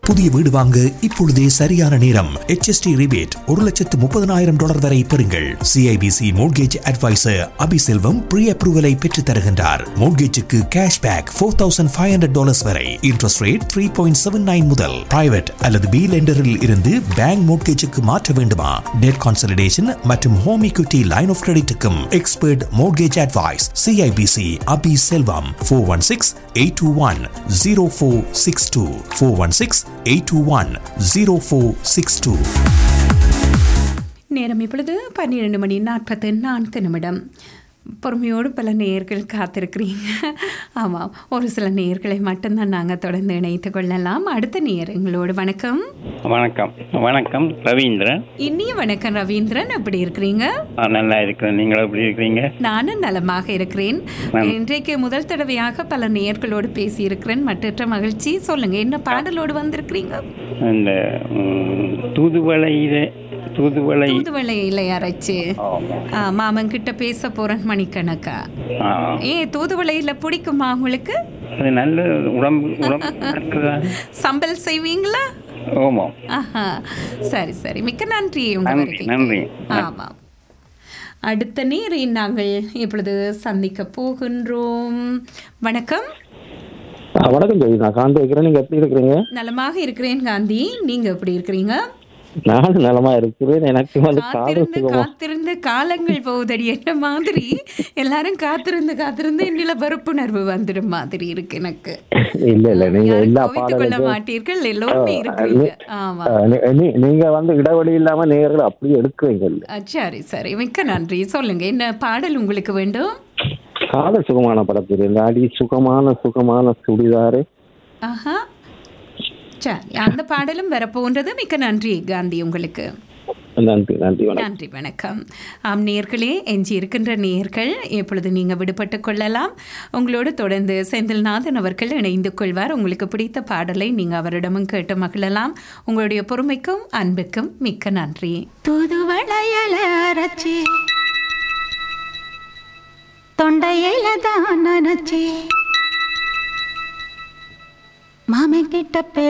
புதிய வீடு வாங்க இப்பொழுதே சரியான நேரம் HST ரிபேட் ஒரு லட்சத்து முப்பதனாயிரம் டாலர் வரை பெறுங்கள் CIBC mortgage advisor Abiselvam pre அப்ரூவலை பெற்றுத் தருகின்றார் மோட்கேஜுக்கு cash back four thousand five hundred dollars வரை interest rate three point seven nine முதல் பிரைவேட் அல்லது பி லெண்டரில் இருந்து பேங்க் மோட்கேஜுக்கு மாற்ற வேண்டுமா டெட் கான்சலிடேஷன் மற்றும் ஹோம் equity லைன் ஆஃப் கிரெடிட்டுக்கும் expert mortgage advice CIBC Abi Selvam four one six eight two one zero four six two four one six eight two one zero four six two நேரம் இப்பொழுது பன்னிரெண்டு மணி நாற்பத்து நான்கு நிமிடம் பொறுமையோடு பல நேயர்கள் காத்திருக்கிறீங்க ஆமாம் ஒரு சில நேயர்களை மட்டும்தான் நாங்கள் தொடர்ந்து இணைத்து கொள்ளலாம் அடுத்த நேயர் எங்களோடு வணக்கம் வணக்கம் வணக்கம் ரவீந்திரன் இனிய வணக்கம் ரவீந்திரன் எப்படி இருக்கிறீங்க நான் நல்லா இருக்கிறேன் நீங்கள் எப்படி இருக்கிறீங்க நானும் நலமாக இருக்கிறேன் இன்றைக்கு முதல் தடவையாக பல நேயர்களோடு பேசியிருக்கிறேன் மற்றற்ற மகிழ்ச்சி சொல்லுங்க என்ன பாடலோடு வந்திருக்கிறீங்க இந்த ம், தூதுவளையில தூதுவளை தூதுவளை இலை அரைச்சு ஆ, மாமன் கிட்ட பேச போறேன் மணிக்கணக்கா ஆ, ஏ தூதுவளையில பிடிக்குமா உங்களுக்கு அது நல்ல உடம்பு உடம்பு இருக்குதா? சம்பல் செய்வீங்களா ஆமாம் ஆஹா சரி சரி மிக்க நன்றி உங்க நன்றி வருகைக்கு. நன்றி ஆமாம் அடுத்த நேரை நாங்கள் இப்பொழுது சந்திக்க போகின்றோம் வணக்கம் ஆ, வணக்கம் ஜோதி நான் காந்தி வைக்கிறேன் நீங்க எப்படி இருக்கிறீங்க நலமாக இருக்கிறேன் காந்தி நீங்க எப்படி இருக்கிறீங்க நானும் நலமா இருக்கிறேன் எனக்கு வந்து காதல் காத்திருந்து சுகமா காத்திருந்து காலங்கள் போகுதடி என்ன மாதிரி எல்லாரும் காத்திருந்து காத்திருந்து என்னில வெறுப்புணர்வு வந்துடும் மாதிரி இருக்கு எனக்கு இல்ல இல்ல நீங்க யாரும் எல்லா கோவித்துக் கொள்ள பாடலுக்கும் மாட்டீர்கள் எல்லோருமே இருக்கிறீங்க ஆமா ஆ, நீ- நீ- நீங்க வந்து இடைவெளி இல்லாம நேர்கள் அப்படியே எடுக்குவீங்க அஹ் சரி சரி மிக்க நன்றி சொல்லுங்க என்ன பாடல் உங்களுக்கு வேண்டும் காதல் சுகமான படத்தில் இந்த அடி சுகமான சுகமான சுடிதாரு ஆஹா சரி அந்த பாடலும் வரப்போன்றது மிக்க நன்றி காந்தி உங்களுக்கு நன்றி நன்றி வணக்கம் நன்றி வணக்கம் ஆம் நேர்களே எஞ்சி இருக்கின்ற நேர்கள் எப்பொழுது நீங்கள் விடுபட்டு கொள்ளலாம் உங்களோடு தொடர்ந்து செந்தில்நாதன் அவர்கள் இணைந்து கொள்வார் உங்களுக்கு பிடித்த பாடலை நீங்கள் அவரிடமும் கேட்டு மகிழலாம் உங்களுடைய பொறுமைக்கும் அன்புக்கும் மிக்க நன்றி தூதுவளையல அரைச்சி தொண்டையில தான் நினைச்சி மாமன் கிட்ட